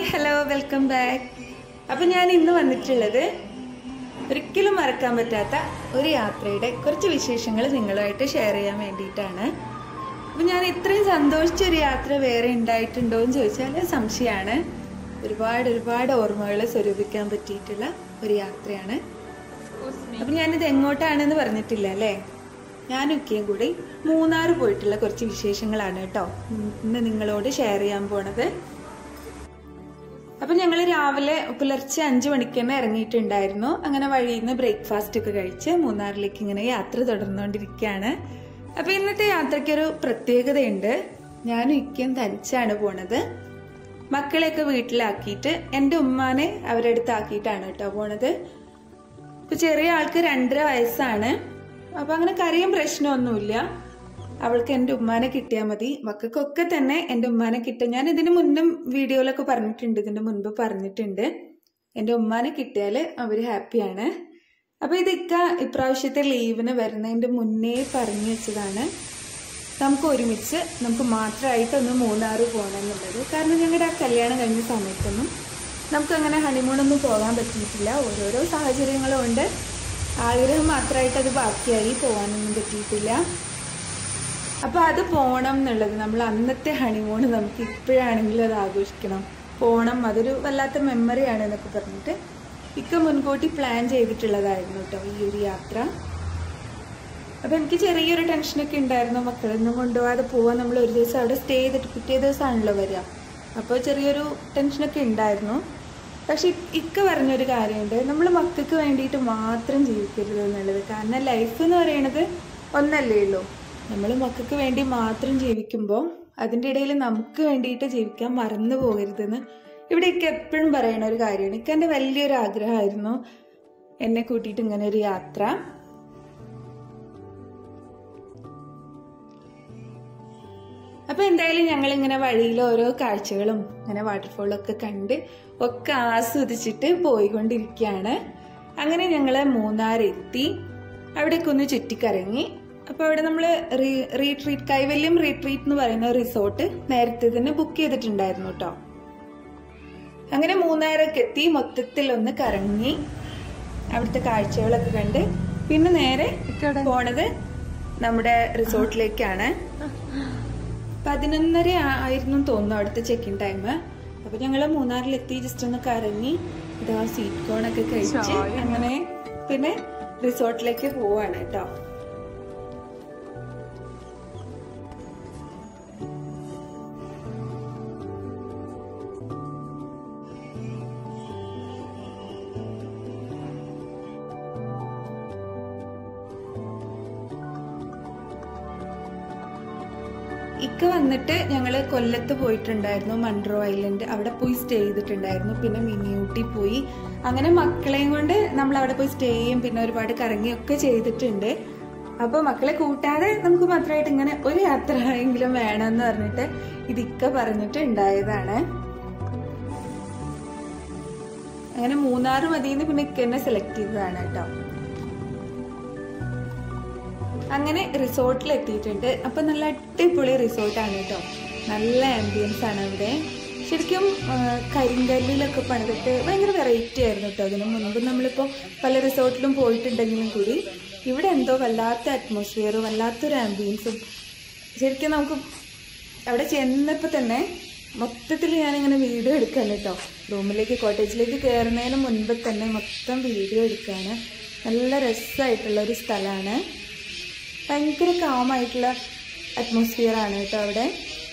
hello welcome back അപ്പം ഞാൻ ഇന്ന് വന്നിട്ടുള്ളത് ഒരിക്കലും മറക്കാൻ പറ്റാത്ത ഒരു യാത്രയുടെ കുറച്ച് വിശേഷങ്ങൾ നിങ്ങളുമായിട്ട് ഷെയർ ചെയ്യാൻ വേണ്ടിയിട്ടാണ് അപ്പം ഞാൻ ഇത്രയും സന്തോഷിച്ച ഒരു യാത്ര വേറെ ഉണ്ടായിട്ടുണ്ടോ എന്ന് ചോദിച്ചാൽ സംശയമാണ് ഒരുപാട് ഒരുപാട് ഓർമ്മകൾ സ്വരൂപിക്കാൻ പറ്റിയിട്ടുള്ള ഒരു യാത്രയാണ് അപ്പം ഞാനിത് എങ്ങോട്ടാണെന്ന് പറഞ്ഞിട്ടില്ല അല്ലേ ഞാനും ഒക്കെയും കൂടി മൂന്നാർ പോയിട്ടുള്ള കുറച്ച് വിശേഷങ്ങളാണ് കേട്ടോ ഇന്ന് നിങ്ങളോട് ഷെയർ ചെയ്യാൻ പോണത് അപ്പൊ ഞങ്ങൾ രാവിലെ പുലർച്ചെ അഞ്ചു മണിക്ക് തന്നെ ഇറങ്ങിയിട്ടുണ്ടായിരുന്നു അങ്ങനെ വഴിയിൽ നിന്ന് ബ്രേക്ക്ഫാസ്റ്റ് ഒക്കെ കഴിച്ച് മൂന്നാറിലേക്ക് ഇങ്ങനെ യാത്ര തുടർന്നുകൊണ്ടിരിക്കുകയാണ് അപ്പൊ ഇന്നത്തെ യാത്രയ്ക്ക് ഒരു പ്രത്യേകതയുണ്ട് ഞാനും ഇക്കയും തനിച്ചാണ് പോണത് മക്കളെയൊക്കെ വീട്ടിലാക്കിയിട്ട് എൻ്റെ ഉമ്മാനെ അവരുടെ അടുത്ത് ആക്കിയിട്ടാണ് കേട്ടോ പോണത് ഇപ്പൊ ചെറിയ ആൾക്ക് രണ്ടര വയസ്സാണ് അപ്പൊ അങ്ങനെ കരയും പ്രശ്നമൊന്നുമില്ല അവൾക്ക് എൻ്റെ ഉമ്മാനെ കിട്ടിയാൽ മതി മക്കൾക്കൊക്കെ തന്നെ എൻ്റെ ഉമ്മാനെ കിട്ടും ഞാൻ ഇതിന് മുന്നും വീഡിയോയിലൊക്കെ പറഞ്ഞിട്ടുണ്ട് ഇതിന്റെ മുൻപ് പറഞ്ഞിട്ടുണ്ട് എൻ്റെ ഉമ്മാനെ കിട്ടിയാൽ അവർ ഹാപ്പിയാണ് അപ്പൊ ഇതൊക്കെ ഇപ്രാവശ്യത്തെ ലീവിന് വരുന്നതിന്റെ മുന്നേ പറഞ്ഞു വെച്ചതാണ് നമുക്ക് ഒരുമിച്ച് നമുക്ക് മാത്രമായിട്ട് ഒന്ന് മൂന്നാറ് പോകണം എന്നുള്ളത് കാരണം ഞങ്ങളുടെ ആ കല്യാണം കഴിഞ്ഞ സമയത്തൊന്നും നമുക്ക് അങ്ങനെ ഹണിമൂണൊന്നും പോകാൻ പറ്റിയിട്ടില്ല ഓരോരോ സാഹചര്യങ്ങളും ഉണ്ട് ആഗ്രഹം മാത്രമായിട്ട് അത് ബാക്കിയായി പോകാനൊന്നും പറ്റിയിട്ടില്ല അപ്പൊ അത് പോണം എന്നുള്ളത് നമ്മൾ അന്നത്തെ ഹണിമൂൺ നമുക്ക് ഇപ്പോഴാണെങ്കിലും അത് ആഘോഷിക്കണം പോണം അതൊരു വല്ലാത്ത മെമ്മറിയാണ് എന്നൊക്കെ പറഞ്ഞിട്ട് ഇക്ക മുൻകൂട്ടി പ്ലാൻ ചെയ്തിട്ടുള്ളതായിരുന്നു കേട്ടോ ഈ ഒരു യാത്ര അപ്പൊ എനിക്ക് ചെറിയൊരു ടെൻഷനൊക്കെ ഉണ്ടായിരുന്നു മക്കളൊന്നും കൊണ്ടുപോകാതെ പോവാൻ നമ്മൾ ഒരു ദിവസം അവിടെ സ്റ്റേ ചെയ്തിട്ട് പിറ്റേ ദിവസമാണല്ലോ വരിക അപ്പോൾ ചെറിയൊരു ടെൻഷനൊക്കെ ഉണ്ടായിരുന്നു പക്ഷെ ഇക്ക പറഞ്ഞൊരു കാര്യമുണ്ട് നമ്മൾ മക്കൾക്ക് വേണ്ടിയിട്ട് മാത്രം ജീവിക്കരുത് എന്നുള്ളത് കാരണം ലൈഫ് എന്ന് പറയുന്നത് ഒന്നല്ലേ ഉള്ളൂ നമ്മൾ മക്കൾക്ക് വേണ്ടി മാത്രം ജീവിക്കുമ്പോൾ അതിൻ്റെ ഇടയിൽ നമുക്ക് വേണ്ടിയിട്ട് ജീവിക്കാൻ മറന്നു പോകരുതെന്ന് ഇവിടെ ഇക്ക എപ്പോഴും പറയുന്ന ഒരു കാര്യമാണ് ഇക്ക എൻ്റെ വലിയൊരു ആഗ്രഹമായിരുന്നു എന്നെ കൂട്ടിയിട്ട് ഇങ്ങനെ ഒരു യാത്ര അപ്പൊ എന്തായാലും ഞങ്ങൾ ഇങ്ങനെ വഴിയിൽ ഓരോ കാഴ്ചകളും ഇങ്ങനെ വാട്ടർഫോളൊക്കെ കണ്ട് ഒക്കെ ആസ്വദിച്ചിട്ട് പോയിക്കൊണ്ടിരിക്കുകയാണ് അങ്ങനെ ഞങ്ങൾ മൂന്നാർ എത്തി അവിടേക്ക് ഒന്ന് ചുറ്റിക്കറങ്ങി അപ്പൊ അവിടെ നമ്മൾ റീട്രീറ്റ് കൈവല്യം റീട്രീറ്റ് എന്ന് പറയുന്ന റിസോർട്ട് നേരത്തെ തന്നെ ബുക്ക് ചെയ്തിട്ടുണ്ടായിരുന്നു കേട്ടോ അങ്ങനെ മൂന്നാറൊക്കെ എത്തി മൊത്തത്തിൽ ഒന്ന് കറങ്ങി അവിടുത്തെ കാഴ്ചകളൊക്കെ കണ്ട് പിന്നെ നേരെ പോണത് നമ്മുടെ റിസോർട്ടിലേക്കാണ് പതിനൊന്നര ആയിരുന്നു തോന്നുന്നു അവിടുത്തെ ചെക്ക് ഇൻ ടൈം അപ്പൊ ഞങ്ങള് മൂന്നാറിലെത്തി ജസ്റ്റ് ഒന്ന് കറങ്ങി ഇതാ സ്വീറ്റ് കോൺ ഒക്കെ കഴിച്ച് അങ്ങനെ പിന്നെ റിസോർട്ടിലേക്ക് പോവാണ് കേട്ടോ ഇക്ക വന്നിട്ട് ഞങ്ങൾ കൊല്ലത്ത് പോയിട്ടുണ്ടായിരുന്നു മൺട്രോ ഐലൻഡ് അവിടെ പോയി സ്റ്റേ ചെയ്തിട്ടുണ്ടായിരുന്നു പിന്നെ മിനി ഊട്ടി പോയി അങ്ങനെ മക്കളെയും കൊണ്ട് നമ്മൾ അവിടെ പോയി സ്റ്റേ ചെയ്യും പിന്നെ ഒരുപാട് കറങ്ങിയൊക്കെ ചെയ്തിട്ടുണ്ട് അപ്പൊ മക്കളെ കൂട്ടാതെ നമുക്ക് മാത്രമായിട്ട് ഇങ്ങനെ ഒരു യാത്ര എങ്കിലും വേണമെന്ന് പറഞ്ഞിട്ട് ഇത് ഇക്ക പറഞ്ഞിട്ട് ഉണ്ടായതാണ് അങ്ങനെ മൂന്നാറ് മതിയെന്ന് പിന്നെ ഇക്ക എന്നെ സെലക്ട് ചെയ്തതാണ് കേട്ടോ അങ്ങനെ റിസോർട്ടിൽ എത്തിയിട്ടുണ്ട് അപ്പൊ നല്ല അടിപൊളി റിസോർട്ടാണ് കേട്ടോ നല്ല ആംബിയൻസ് ആണ് അവിടെ ശരിക്കും കരിങ്കല്ലിലൊക്കെ പണിതിട്ട് ഭയങ്കര വെറൈറ്റി ആയിരുന്നു കേട്ടോ അതിന് മുൻപ് നമ്മളിപ്പോൾ പല റിസോർട്ടിലും പോയിട്ടുണ്ടെങ്കിലും കൂടി ഇവിടെ എന്തോ വല്ലാത്ത അറ്റ്മോസ്ഫിയറും വല്ലാത്തൊരു ആംബിയൻസും ശരിക്കും നമുക്ക് അവിടെ ചെന്നപ്പോൾ തന്നെ മൊത്തത്തിൽ ഞാനിങ്ങനെ വീഡിയോ എടുക്കാണ് കേട്ടോ റൂമിലേക്ക് കോട്ടേജിലേക്ക് കയറുന്നതിന് മുൻപ് തന്നെ മൊത്തം വീഡിയോ എടുക്കുകയാണ് നല്ല രസമായിട്ടുള്ള ഒരു സ്ഥലമാണ് ഭയങ്കര കാമായിട്ടുള്ള അറ്റ്മോസ്ഫിയർ ആണ് കേട്ടോ അവിടെ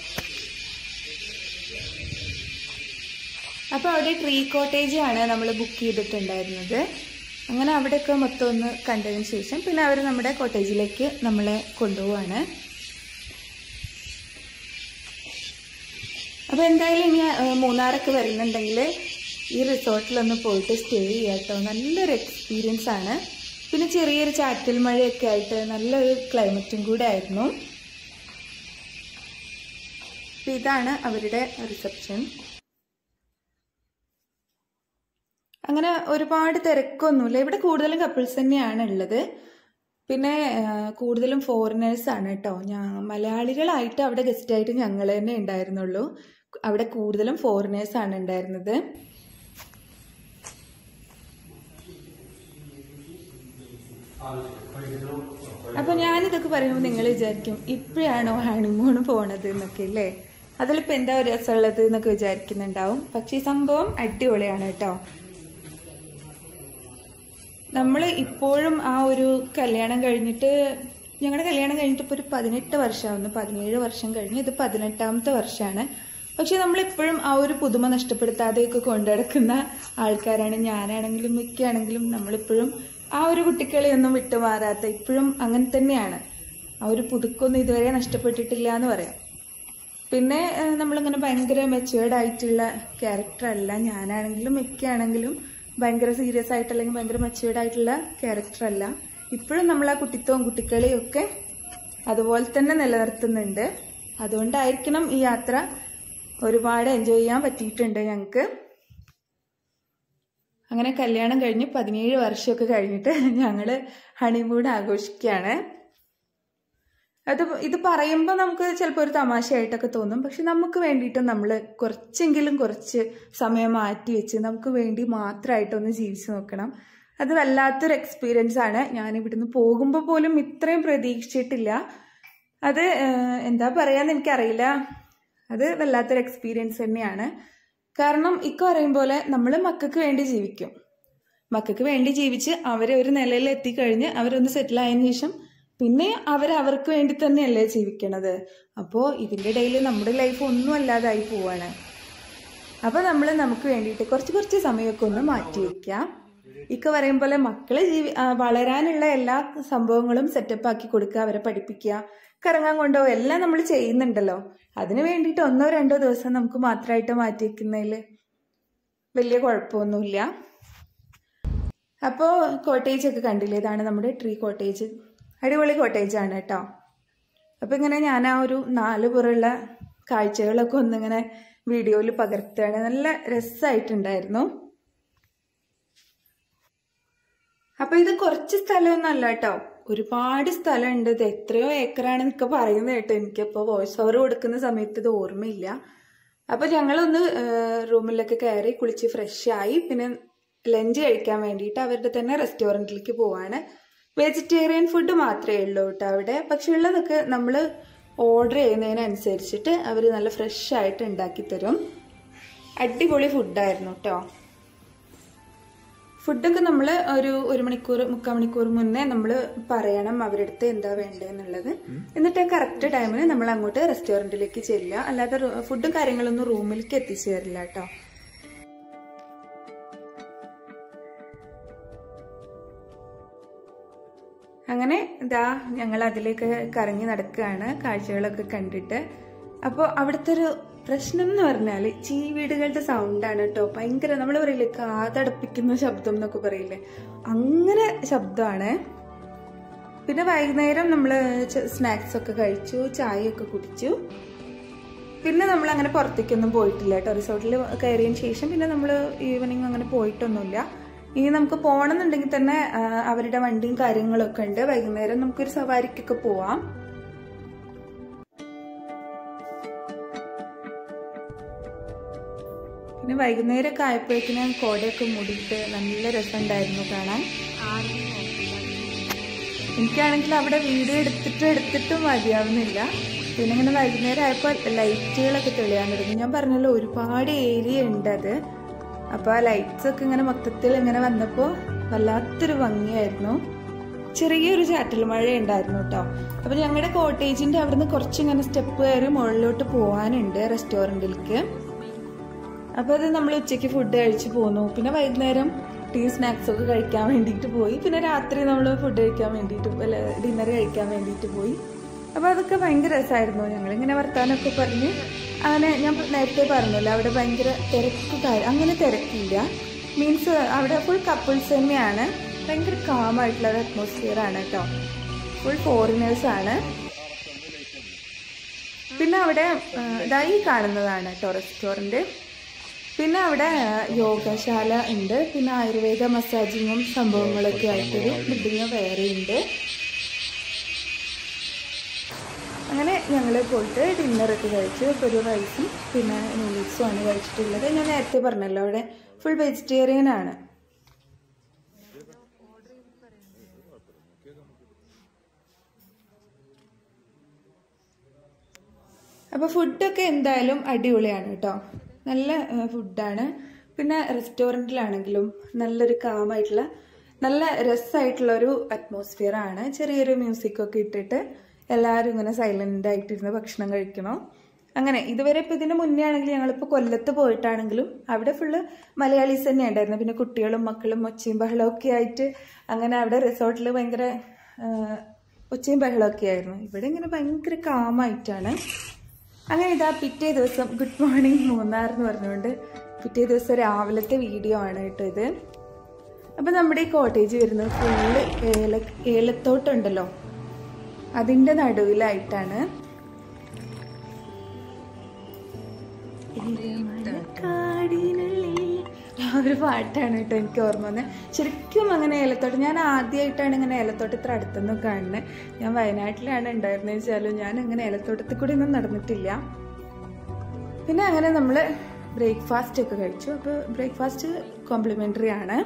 അപ്പോൾ അവിടെ ട്രീ കോട്ടേജ് ആണ് നമ്മൾ ബുക്ക് ചെയ്തിട്ടുണ്ടായിരുന്നത് അങ്ങനെ അവിടെയൊക്കെ മൊത്തം ഒന്ന് കണ്ടതിന് ശേഷം പിന്നെ അവർ നമ്മുടെ കോട്ടേജിലേക്ക് നമ്മളെ കൊണ്ടുപോവാണ് അപ്പോൾ എന്തായാലും ഇനി മൂന്നാറൊക്കെ വരുന്നുണ്ടെങ്കിൽ ഈ റിസോർട്ടിലൊന്ന് പോയിട്ട് സ്റ്റേ ചെയ്യാം കേട്ടോ നല്ലൊരു എക്സ്പീരിയൻസ് ആണ് പിന്നെ ചെറിയൊരു ചാറ്റൽ മഴയൊക്കെ ആയിട്ട് നല്ലൊരു ക്ലൈമറ്റും കൂടെ ആയിരുന്നു ഇതാണ് അവരുടെ റിസപ്ഷൻ അങ്ങനെ ഒരുപാട് തിരക്കൊന്നുമില്ല ഇവിടെ കൂടുതലും കപ്പിൾസ് തന്നെയാണ് ഉള്ളത് പിന്നെ ആ, കൂടുതലും ഫോറിനേഴ്സ് ആണ് കേട്ടോ ഞാൻ മലയാളികളായിട്ട് അവിടെ ഗസ്റ്റ് ആയിട്ട് ഞങ്ങൾ തന്നെ ഉണ്ടായിരുന്നുള്ളൂ അവിടെ കൂടുതലും ഫോറിനേഴ്സ് ആണ് ഉണ്ടായിരുന്നത് അപ്പൊ ഞാനിതൊക്കെ പറയുമ്പോൾ നിങ്ങൾ വിചാരിക്കും ഇപ്പോഴാണോ ഹണിമൂൺ പോണത് എന്നൊക്കെ അല്ലേ അതിലിപ്പോ എന്താ ഒരു രസമുള്ളത് എന്നൊക്കെ വിചാരിക്കുന്നുണ്ടാവും പക്ഷെ ഈ സംഭവം അടിപൊളിയാണ് കേട്ടോ നമ്മൾ ഇപ്പോഴും ആ ഒരു കല്യാണം കഴിഞ്ഞിട്ട് ഞങ്ങളുടെ കല്യാണം കഴിഞ്ഞിട്ട് ഇപ്പോൾ ഒരു പതിനെട്ട് വർഷമാവുന്നു പതിനേഴ് വർഷം കഴിഞ്ഞ് ഇത് പതിനെട്ടാമത്തെ വർഷമാണ് പക്ഷെ നമ്മളിപ്പോഴും ആ ഒരു പുതുമ നഷ്ടപ്പെടുത്താതെയൊക്കെ കൊണ്ടു നടക്കുന്ന ആൾക്കാരാണ് ഞാനാണെങ്കിലും മിക്കാണെങ്കിലും നമ്മളിപ്പോഴും ആ ഒരു കുട്ടിക്കളിയൊന്നും വിട്ടുമാറാത്ത ഇപ്പോഴും അങ്ങനെ തന്നെയാണ് ആ ഒരു പുതുക്കൊന്നും ഇതുവരെ നഷ്ടപ്പെട്ടിട്ടില്ല എന്ന് പറയാം പിന്നെ ഏഹ്, നമ്മളിങ്ങനെ ഭയങ്കര മെച്ചുവേർഡ് ആയിട്ടുള്ള ക്യാരക്ടർ അല്ല ഞാനാണെങ്കിലും മിക്കാണെങ്കിലും ഭയങ്കര സീരിയസ് ആയിട്ട് അല്ലെങ്കിൽ ഭയങ്കര മെച്ചുവേർഡ് ആയിട്ടുള്ള ക്യാരക്ടർ അല്ല ഇപ്പോഴും നമ്മൾ ആ കുട്ടിത്വവും കുട്ടിക്കളിയും ഒക്കെ അതുപോലെ തന്നെ നിലനിർത്തുന്നുണ്ട് അതുകൊണ്ടായിരിക്കണം ഈ യാത്ര ഒരുപാട് എൻജോയ് ചെയ്യാൻ പറ്റിയിട്ടുണ്ട് ഞങ്ങൾക്ക് അങ്ങനെ കല്യാണം കഴിഞ്ഞ് പതിനേഴ് വർഷമൊക്കെ കഴിഞ്ഞിട്ട് ഞങ്ങൾ ഹണിമൂൺ ആഘോഷിക്കുകയാണ് അത് ഇത് പറയുമ്പോൾ നമുക്ക് ചിലപ്പോൾ ഒരു തമാശയായിട്ടൊക്കെ തോന്നും പക്ഷെ നമുക്ക് വേണ്ടിയിട്ട് നമ്മൾ കുറച്ചെങ്കിലും കുറച്ച് സമയം മാറ്റി വെച്ച് നമുക്ക് വേണ്ടി മാത്രമായിട്ടൊന്ന് ജീവിച്ചു നോക്കണം അത് വല്ലാത്തൊരു എക്സ്പീരിയൻസ് ആണ് ഞാൻ ഇവിടുന്ന് പോകുമ്പോൾ പോലും ഇത്രയും പ്രതീക്ഷിച്ചിട്ടില്ല അത് ഏഹ്, എന്താ പറയാന്ന് എനിക്കറിയില്ല അത് വല്ലാത്തൊരു എക്സ്പീരിയൻസ് തന്നെയാണ് കാരണം ഇക്ക പറയും പോലെ നമ്മൾ മക്കൾക്ക് വേണ്ടി ജീവിക്കും മക്കൾക്ക് വേണ്ടി ജീവിച്ച് അവരെ ഒരു നിലയിൽ എത്തിക്കഴിഞ്ഞ് അവരൊന്ന് സെറ്റിൽ ആയതിനു ശേഷം പിന്നെ അവർ അവർക്ക് വേണ്ടി തന്നെയല്ലേ ജീവിക്കണത് അപ്പോൾ ഇതിൻ്റെ ഇടയിൽ നമ്മുടെ ലൈഫ് ഒന്നും അല്ലാതായി പോവാണ് അപ്പോൾ നമ്മൾ നമുക്ക് വേണ്ടിയിട്ട് കുറച്ച് കുറച്ച് സമയമൊക്കെ ഒന്ന് മാറ്റി വെക്കാം ഇക്ക പറയും പോലെ മക്കളെ ജീവി ആ, വളരാനുള്ള എല്ലാ സംഭവങ്ങളും സെറ്റപ്പ് ആക്കി കൊടുക്കുക അവരെ പഠിപ്പിക്കുക കറങ്ങാൻ കൊണ്ടുപോകുക എല്ലാം നമ്മൾ ചെയ്യുന്നുണ്ടല്ലോ അതിന് വേണ്ടിയിട്ട് ഒന്നോ രണ്ടോ ദിവസം നമുക്ക് മാത്രമായിട്ട് മാറ്റി വെക്കുന്നതിൽ വലിയ കുഴപ്പമൊന്നുമില്ല അപ്പോൾ കോട്ടേജ് ഒക്കെ കണ്ടില്ലേ ഇതാണ് നമ്മുടെ ട്രീ കോട്ടേജ് അടിപൊളി കോട്ടേജ് ആണ് കേട്ടോ അപ്പോൾ ഇങ്ങനെ ഞാൻ ആ ഒരു നാല് പുറമുള്ള കാഴ്ചകളൊക്കെ ഒന്നിങ്ങനെ വീഡിയോയിൽ പകർത്തുകയാണ് നല്ല രസമായിട്ടുണ്ടായിരുന്നു അപ്പൊ ഇത് കുറച്ച് സ്ഥലമൊന്നും അല്ല കേട്ടോ ഒരുപാട് സ്ഥലമുണ്ട് ഇത് എത്രയോ ഏക്കറാണ് എന്നൊക്കെ പറയുന്നത് കേട്ടോ എനിക്കിപ്പോ വോയിസ് ഓവർ കൊടുക്കുന്ന സമയത്ത് ഇത് ഓർമ്മയില്ല അപ്പൊ ഞങ്ങളൊന്ന് റൂമിലൊക്കെ കയറി കുളിച്ച് ഫ്രഷ് ആയി പിന്നെ ലഞ്ച് കഴിക്കാൻ വേണ്ടിയിട്ട് അവരുടെ തന്നെ റെസ്റ്റോറൻറ്റിലേക്ക് പോവാണ് വെജിറ്റേറിയൻ ഫുഡ് മാത്രമേ ഉള്ളൂ കേട്ടോ അവിടെ പക്ഷെ ഉള്ളതൊക്കെ നമ്മൾ ഓർഡർ ചെയ്യുന്നതിനനുസരിച്ചിട്ട് അവർ നല്ല ഫ്രഷ് ആയിട്ട് ഉണ്ടാക്കി തരും അടിപൊളി ഫുഡായിരുന്നു കേട്ടോ ഫുഡൊക്കെ നമ്മൾ ഒരു ഒരു മണിക്കൂർ മുക്കാൽ മണിക്കൂർ മുന്നേ നമ്മൾ പറയണം അവരുടെ അടുത്ത് എന്താ വേണ്ടതെന്നുള്ളത് എന്നിട്ട് കറക്റ്റ് ടൈമിന് നമ്മൾ അങ്ങോട്ട് റെസ്റ്റോറൻറ്റിലേക്ക് ചെല്ലുക അല്ലാതെ റൂ- ഫുഡും കാര്യങ്ങളൊന്നും റൂമിലേക്ക് എത്തിച്ചു തരില്ല കേട്ടോ അങ്ങനെ ഇതാ ഞങ്ങൾ അതിലേക്ക് കറങ്ങി നടക്കുകയാണ് കാഴ്ചകളൊക്കെ കണ്ടിട്ട് അപ്പോൾ അവിടുത്തെ ഒരു പ്രശ്നം എന്ന് പറഞ്ഞാൽ ചീവീടുകളുടെ സൗണ്ടാണ് കേട്ടോ ഭയങ്കര നമ്മൾ പറയില്ലേ കാതടപ്പിക്കുന്ന ശബ്ദം എന്നൊക്കെ പറയില്ലേ അങ്ങനെ ശബ്ദമാണ് പിന്നെ വൈകുന്നേരം നമ്മൾ സ്നാക്സ് ഒക്കെ കഴിച്ചു ചായയൊക്കെ കുടിച്ചു പിന്നെ നമ്മൾ അങ്ങനെ പുറത്തേക്കൊന്നും പോയിട്ടില്ല കേട്ടോ റിസോർട്ടിൽ കയറിയതിന് ശേഷം പിന്നെ നമ്മൾ ഈവനിങ് അങ്ങനെ പോയിട്ടൊന്നുമില്ല ഇനി നമുക്ക് പോകണമെന്നുണ്ടെങ്കിൽ തന്നെ ആ, അവരുടെ വണ്ടിയും കാര്യങ്ങളൊക്കെ ഉണ്ട് വൈകുന്നേരം നമുക്കൊരു സവാരിക്കൊക്കെ പോവാം പിന്നെ വൈകുന്നേരമൊക്കെ ആയപ്പോഴേക്കിനും കോടയൊക്കെ മൂടിയിട്ട് നല്ല രസമുണ്ടായിരുന്നു കാണാൻ എനിക്കാണെങ്കിൽ അവിടെ വീഡിയോ എടുത്തിട്ട് എടുത്തിട്ട് മതിയാവുന്നില്ല പിന്നെ ഇങ്ങനെ വൈകുന്നേരം ആയപ്പോൾ ലൈറ്റുകളൊക്കെ തെളിയാൻ തുടങ്ങി ഞാൻ പറഞ്ഞല്ലോ ഒരുപാട് ഏരിയ ഉണ്ട് അത് അപ്പോൾ ആ ലൈറ്റ്സ് ഒക്കെ ഇങ്ങനെ മൊത്തത്തിൽ ഇങ്ങനെ വന്നപ്പോൾ വല്ലാത്തൊരു ഭംഗിയായിരുന്നു ചെറിയൊരു ചാറ്റൽ മഴ ഉണ്ടായിരുന്നു കേട്ടോ അപ്പോൾ ഞങ്ങളുടെ കോട്ടേജിന്റെ അവിടുന്ന് കുറച്ചിങ്ങനെ സ്റ്റെപ്പ് കയറി മുകളിലോട്ട് പോകാനുണ്ട് റെസ്റ്റോറൻറ്റിലേക്ക് അപ്പോൾ അത് നമ്മൾ ഉച്ചയ്ക്ക് ഫുഡ് കഴിച്ച് പോന്നു പിന്നെ വൈകുന്നേരം ടീ സ്നാക്സ് ഒക്കെ കഴിക്കാൻ വേണ്ടിയിട്ട് പോയി പിന്നെ രാത്രി നമ്മൾ ഫുഡ് കഴിക്കാൻ വേണ്ടിയിട്ട് അല്ല ഡിന്നർ കഴിക്കാൻ വേണ്ടിയിട്ട് പോയി അപ്പോൾ അതൊക്കെ ഭയങ്കര രസമായിരുന്നു ഞങ്ങളിങ്ങനെ വർത്താനമൊക്കെ പറഞ്ഞ് അങ്ങനെ ഞാൻ നേരത്തെ പറഞ്ഞല്ലോ അവിടെ ഭയങ്കര തിരക്ക് കാര്യം അങ്ങനെ തിരക്കില്ല മീൻസ് അവിടെ ഫുൾ കപ്പിൾസ് തന്നെയാണ് ഭയങ്കര കാമായിട്ടുള്ള ഒരു അറ്റ്മോസ്ഫിയർ ആണ് കേട്ടോ ഫുൾ ഫോറിനേഴ്സ് ആണ് പിന്നെ അവിടെ ആ, ദാ ഈ കാണുന്നതാണ് കേട്ടോ റെസ്റ്റോറൻറ്റ് പിന്നെ അവിടെ ആ, യോഗശാല ഉണ്ട് പിന്നെ ആയുർവേദ മസാജിങ്ങും സംഭവങ്ങളൊക്കെ ആയിട്ടൊരു ബിൽഡിങ് വേറെ ഉണ്ട് അങ്ങനെ ഞങ്ങൾ പോയിട്ട് ഡിന്നറൊക്കെ കഴിച്ചു ഇപ്പോൾ ഒരു റൈസും പിന്നെ നൂഡിൽസും ആണ് കഴിച്ചിട്ടുള്ളത് ഞാൻ നേരത്തെ പറഞ്ഞല്ലോ അവിടെ ഫുൾ വെജിറ്റേറിയൻ ആണ് അപ്പോൾ ഫുഡൊക്കെ എന്തായാലും അടിപൊളിയാണ് കേട്ടോ നല്ല ഫുഡാണ് പിന്നെ റെസ്റ്റോറൻറ്റിലാണെങ്കിലും നല്ലൊരു കാമായിട്ടുള്ള നല്ല രസമായിട്ടുള്ള ഒരു അറ്റ്മോസ്ഫിയർ ആണ് ചെറിയൊരു മ്യൂസിക്കൊക്കെ ഇട്ടിട്ട് എല്ലാവരും ഇങ്ങനെ സൈലൻ്റ് ആയിട്ടിരുന്ന് ഭക്ഷണം കഴിക്കണം അങ്ങനെ ഇതുവരെ ഇപ്പോൾ ഇതിന് മുന്നേ ആണെങ്കിൽ ഞങ്ങളിപ്പോൾ കൊല്ലത്ത് പോയിട്ടാണെങ്കിലും അവിടെ ഫുള്ള് മലയാളീസ് തന്നെ ഉണ്ടായിരുന്നു പിന്നെ കുട്ടികളും മക്കളും ഒച്ചയും ബഹളവും ഒക്കെ ആയിട്ട് അങ്ങനെ അവിടെ റിസോർട്ടിൽ ഭയങ്കര ആ, ഒച്ചയും ബഹളമൊക്കെ ആയിരുന്നു ഇവിടെ ഇങ്ങനെ ഭയങ്കര കാമായിട്ടാണ് അങ്ങനെ ഇതാ പിറ്റേ ദിവസം ഗുഡ് മോർണിംഗ് മൂന്നാർ എന്ന് പറഞ്ഞുകൊണ്ട് പിറ്റേ ദിവസം രാവിലത്തെ വീഡിയോ ആണ് കേട്ടോ ഇത് അപ്പം നമ്മുടെ ഈ കോട്ടേജ് വരുന്നത് ഫുള്ള് ഏല ഏലത്തോട്ടമുണ്ടല്ലോ അതിൻ്റെ നടുവിലായിട്ടാണ് കാടിനുള്ളിൽ ആ ഒരു പാട്ടാണ് കേട്ടോ എനിക്ക് ഓർമ്മ വന്നത് ശരിക്കും അങ്ങനെ ഏലത്തോട്ടം ഞാൻ ആദ്യമായിട്ടാണ് ഇങ്ങനെ ഏലത്തോട്ടം ഇത്ര അടുത്തൊന്നും കാണുന്നത് ഞാൻ വയനാട്ടിലാണ് ഉണ്ടായിരുന്നത് വെച്ചാലും ഞാൻ അങ്ങനെ ഏലത്തോട്ടത്തിൽ കൂടി ഒന്നും നടന്നിട്ടില്ല പിന്നെ അങ്ങനെ നമ്മൾ ബ്രേക്ക്ഫാസ്റ്റ് ഒക്കെ കഴിച്ചു അപ്പോൾ ബ്രേക്ക്ഫാസ്റ്റ് കോംപ്ലിമെൻ്ററി ആണ്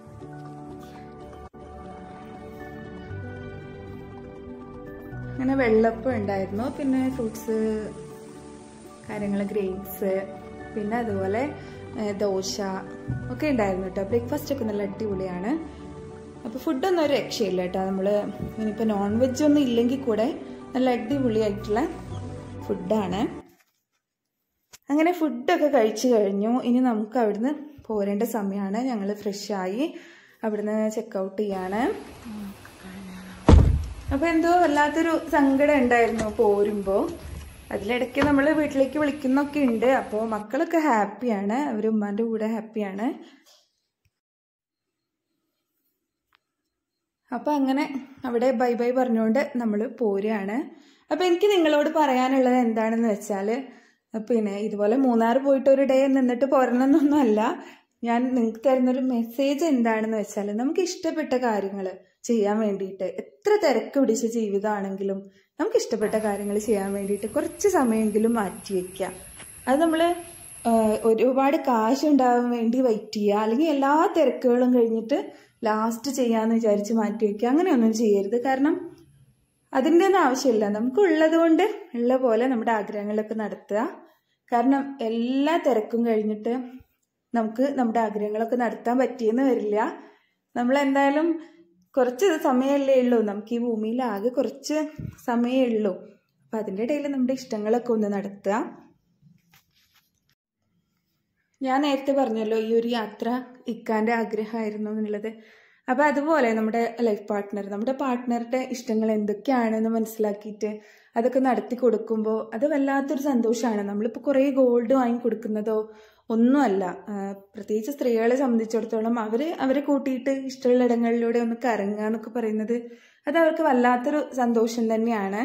അങ്ങനെ വെള്ളപ്പം ഉണ്ടായിരുന്നു പിന്നെ ഫ്രൂട്ട്സ് കാര്യങ്ങൾ ഗ്രെയിൻസ് പിന്നെ അതുപോലെ ഏഹ്, ദോശ ഒക്കെ ഉണ്ടായിരുന്നു കേട്ടോ ബ്രേക്ക്ഫാസ്റ്റ് ഒക്കെ നല്ല അടിപൊളിയാണ് അപ്പോൾ ഫുഡൊന്നും ഒരു രക്ഷയില്ല കേട്ടോ നമ്മൾ ഇനിയിപ്പോൾ നോൺ വെജ് ഒന്നും ഇല്ലെങ്കിൽ കൂടെ നല്ല അടിപൊളിയായിട്ടുള്ള ഫുഡാണ് അങ്ങനെ ഫുഡൊക്കെ കഴിച്ചു കഴിഞ്ഞു ഇനി നമുക്ക് അവിടുന്ന് പോരേണ്ട സമയമാണ് ഞങ്ങൾ ഫ്രഷായി അവിടുന്ന് ചെക്കൗട്ട് ചെയ്യാണ് അപ്പൊ എന്തോ വല്ലാത്തൊരു സങ്കടം ഉണ്ടായിരുന്നു പോരുമ്പോ അതിലിടയ്ക്ക് നമ്മൾ വീട്ടിലേക്ക് വിളിക്കുന്നൊക്കെ ഉണ്ട് അപ്പോൾ മക്കളൊക്കെ ഹാപ്പിയാണ് അവർ ഉമ്മാന്റെ കൂടെ ഹാപ്പിയാണ് അപ്പൊ അങ്ങനെ അവിടെ ബൈ ബൈ പറഞ്ഞുകൊണ്ട് നമ്മൾ പോരുകയാണ് അപ്പൊ എനിക്ക് നിങ്ങളോട് പറയാനുള്ളത് എന്താണെന്ന് വെച്ചാൽ പിന്നെ ഇതുപോലെ മൂന്നാർ പോയിട്ട് ഒരു ഡേ നിന്നിട്ട് പോരണമെന്നൊന്നുമല്ല ഞാൻ നിങ്ങൾക്ക് തരുന്നൊരു മെസ്സേജ് എന്താണെന്ന് വെച്ചാൽ നമുക്ക് ഇഷ്ടപ്പെട്ട കാര്യങ്ങൾ ചെയ്യാൻ വേണ്ടിയിട്ട് എത്ര തിരക്ക് പിടിച്ച ജീവിതമാണെങ്കിലും നമുക്ക് ഇഷ്ടപ്പെട്ട കാര്യങ്ങൾ ചെയ്യാൻ വേണ്ടിയിട്ട് കുറച്ച് സമയമെങ്കിലും മാറ്റി വെക്കുക അത് നമ്മൾ ഒരുപാട് കാശ് ഉണ്ടാവാൻ വേണ്ടി വെയിറ്റ് ചെയ്യുക അല്ലെങ്കിൽ എല്ലാ തിരക്കുകളും കഴിഞ്ഞിട്ട് ലാസ്റ്റ് ചെയ്യാന്ന് വിചാരിച്ച് മാറ്റി വെക്കുക അങ്ങനെയൊന്നും ചെയ്യരുത് കാരണം അതിൻ്റെ ഒന്നും ആവശ്യമില്ല നമുക്ക് ഉള്ളത് കൊണ്ട് ഉള്ള പോലെ നമ്മുടെ ആഗ്രഹങ്ങളൊക്കെ നടത്തുക കാരണം എല്ലാ തിരക്കും കഴിഞ്ഞിട്ട് നമുക്ക് നമ്മുടെ ആഗ്രഹങ്ങളൊക്കെ നടത്താൻ പറ്റിയെന്ന് വരില്ല നമ്മൾ എന്തായാലും കുറച്ച് സമയമല്ലേ ഉള്ളൂ നമുക്ക് ഈ ഭൂമിയിൽ ആകെ കുറച്ച് സമയമേ ഉള്ളൂ അപ്പം അതിൻ്റെ ഇടയിൽ നമ്മുടെ ഇഷ്ടങ്ങളൊക്കെ ഒന്ന് നടത്തുക ഞാൻ നേരത്തെ പറഞ്ഞല്ലോ ഈ ഒരു യാത്ര ഇക്കാൻ്റെ ആഗ്രഹമായിരുന്നു എന്നുള്ളത് അപ്പം അതുപോലെ നമ്മുടെ ലൈഫ് പാർട്ട്ണർ നമ്മുടെ പാർട്ട്ണറുടെ ഇഷ്ടങ്ങൾ എന്തൊക്കെയാണെന്ന് മനസ്സിലാക്കിയിട്ട് അതൊക്കെ നടത്തി കൊടുക്കുമ്പോൾ അത് വല്ലാത്തൊരു സന്തോഷമാണ് നമ്മളിപ്പോൾ കുറേ ഗോൾഡ് വാങ്ങി കൊടുക്കുന്നതോ ഒന്നുമല്ല ആ, പ്രത്യേകിച്ച് സ്ത്രീകളെ സംബന്ധിച്ചിടത്തോളം അവർ അവരെ കൂട്ടിയിട്ട് ഇഷ്ടമുള്ള ഇടങ്ങളിലൂടെ ഒന്ന് കറങ്ങുക എന്നൊക്കെ പറയുന്നത് അത് അവർക്ക് വല്ലാത്തൊരു സന്തോഷം തന്നെയാണ്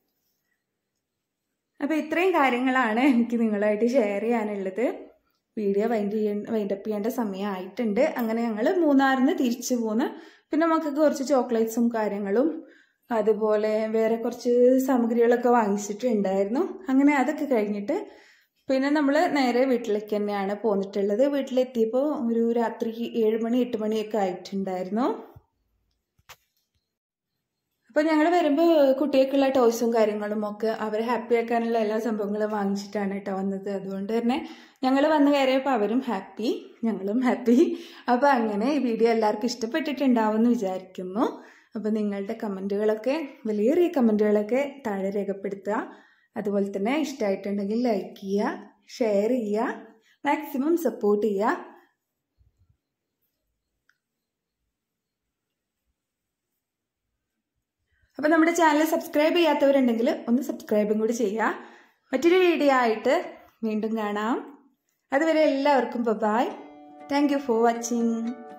അപ്പോൾ ഇത്രയും കാര്യങ്ങളാണ് എനിക്ക് നിങ്ങളായിട്ട് ഷെയർ ചെയ്യാനുള്ളത് വീഡിയോ വൈൻഡ് ചെയ്യ വൈൻഡപ്പ് ചെയ്യേണ്ട സമയമായിട്ടുണ്ട് അങ്ങനെ ഞങ്ങൾ മൂന്നാറിന് തിരിച്ചു പോന്ന് പിന്നെ മക്കൾക്ക് കുറച്ച് ചോക്ലേറ്റ്സും കാര്യങ്ങളും അതുപോലെ വേറെ കുറച്ച് സാമഗ്രികളൊക്കെ വാങ്ങിച്ചിട്ടുണ്ടായിരുന്നു അങ്ങനെ അതൊക്കെ കഴിഞ്ഞിട്ട് പിന്നെ നമ്മൾ നേരെ വീട്ടിലേക്ക് തന്നെയാണ് പോന്നിട്ടുള്ളത് വീട്ടിലെത്തിയപ്പോൾ ഒരു രാത്രി ഏഴ് മണി എട്ട് മണിയൊക്കെ ആയിട്ടുണ്ടായിരുന്നു അപ്പോൾ ഞങ്ങൾ വരുമ്പോൾ കുട്ടികൾക്കുള്ള ടോയ്സും കാര്യങ്ങളും ഒക്കെ അവരെ ഹാപ്പി ആക്കാനുള്ള എല്ലാ സംഭവങ്ങളും വാങ്ങിച്ചിട്ടാണ് കേട്ടോ വന്നത് അതുകൊണ്ട് തന്നെ ഞങ്ങൾ വന്ന് കയറിയപ്പോൾ അവരും ഹാപ്പി ഞങ്ങളും ഹാപ്പി അപ്പോൾ അങ്ങനെ ഈ വീഡിയോ എല്ലാവർക്കും ഇഷ്ടപ്പെട്ടിട്ടുണ്ടാവും എന്ന് വിചാരിക്കുന്നു അപ്പോൾ നിങ്ങളുടെ കമൻറ്റുകളൊക്കെ വിലയേറിയ കമൻറ്റുകളൊക്കെ താഴെ രേഖപ്പെടുത്തുക അതുപോലെ തന്നെ ഇഷ്ടമായിട്ടുണ്ടെങ്കിൽ ലൈക്ക് ചെയ്യുക ഷെയർ ചെയ്യുക മാക്സിമം സപ്പോർട്ട് ചെയ്യുക അപ്പോൾ നമ്മുടെ ചാനൽ സബ്സ്ക്രൈബ് ചെയ്യാത്തവരുണ്ടെങ്കിൽ ഒന്ന് സബ്സ്ക്രൈബും കൂടി ചെയ്യുക മറ്റൊരു വീഡിയോ ആയിട്ട് വീണ്ടും കാണാം അതുവരെ എല്ലാവർക്കും bye thank you for watching